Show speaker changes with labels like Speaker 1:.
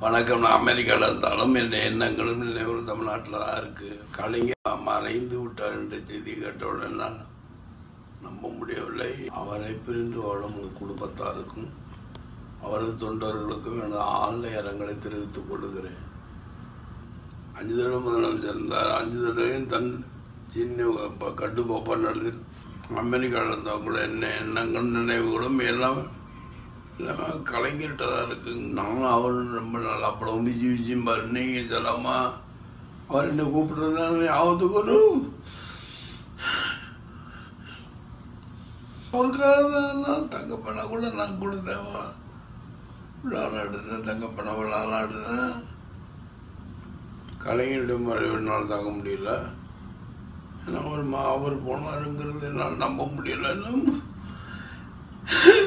Speaker 1: வணக்கம் நான் அமெரிக்காவில் இருந்தாலும் என் எண்ணங்களும் நினைவுகளும் தமிழ்நாட்டில் தான் இருக்குது கலைஞர் மறைந்து விட்டார் என்ற செய்தி கேட்டவுடன் நான் நம்ப முடியவில்லை அவரை பிரிந்து வாழும் குடும்பத்தாருக்கும் அவரது தொண்டர்களுக்கும் எனது ஆழ்ந்த இரங்கலை தெரிவித்துக் கொள்கிறேன் அஞ்சு தடவை முதலமைச்சர் இருந்தார் அஞ்சு தடவையும் தன் சின்ன இப்போ கட்டுக்கோப்பாக நடந்து அமெரிக்காவில் இருந்தால் கூட என்ன எண்ணங்கள் நினைவுகளும் எல்லாம் எல்லாமே கலைஞர்கிட்ட தான் இருக்கு நானும் அவரும் ரொம்ப நல்லா படம் விஜி விஜயும் பாரு நீங்கள் சொல்லாமா அவர் என்ன கூப்பிட்டுருந்தாங்க அவத்துக்கு ஒரு அவருக்காக தான் தங்கப்பணை கூட நான் கொடுத்தேன் விழாலாம் எடுத்தேன் தங்கப்பணை விழாலாம் எடுத்தேன் கலைஞருடைய மறைவினால் தாங்க முடியல ஏன்னா அவர் மா அவர் போனாருங்கிறது என்னால் நம்ப முடியல இன்னும்